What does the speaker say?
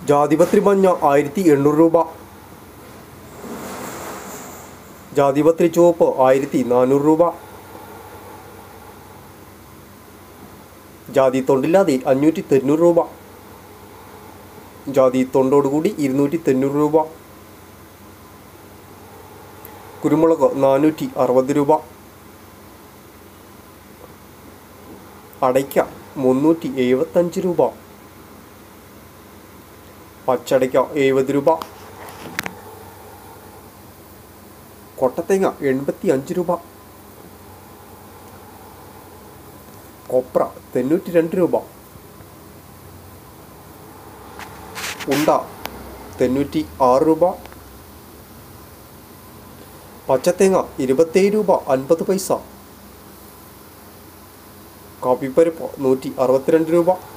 ജാതിപത്രി മഞ്ഞ ആയിരത്തി എണ്ണൂറ് രൂപ ജാതിപത്രി ചുവപ്പ് ആയിരത്തി നാനൂറ് രൂപ ജാതി തൊണ്ടില്ലാതെ അഞ്ഞൂറ്റി തൊണ്ണൂറ് രൂപ ജാതി തൊണ്ടോടുകൂടി ഇരുന്നൂറ്റി തൊണ്ണൂറ് രൂപ കുരുമുളക് നാനൂറ്റി അറുപത് രൂപ അടയ്ക്ക മുന്നൂറ്റി എഴുപത്തഞ്ച് രൂപ പച്ചടയ്ക്ക എഴുപത് രൂപ കൊട്ടത്തേങ്ങ എൺപത്തി അഞ്ച് രൂപ കൊപ്ര തൊണ്ണൂറ്റി രണ്ട് രൂപ ഉണ്ട തൊണ്ണൂറ്റി ആറ് രൂപ പച്ചത്തേങ്ങ ഇരുപത്തേഴ് രൂപ അൻപത് പൈസ കാപ്പിപ്പരിപ്പ് നൂറ്റി അറുപത്തിരണ്ട് രൂപ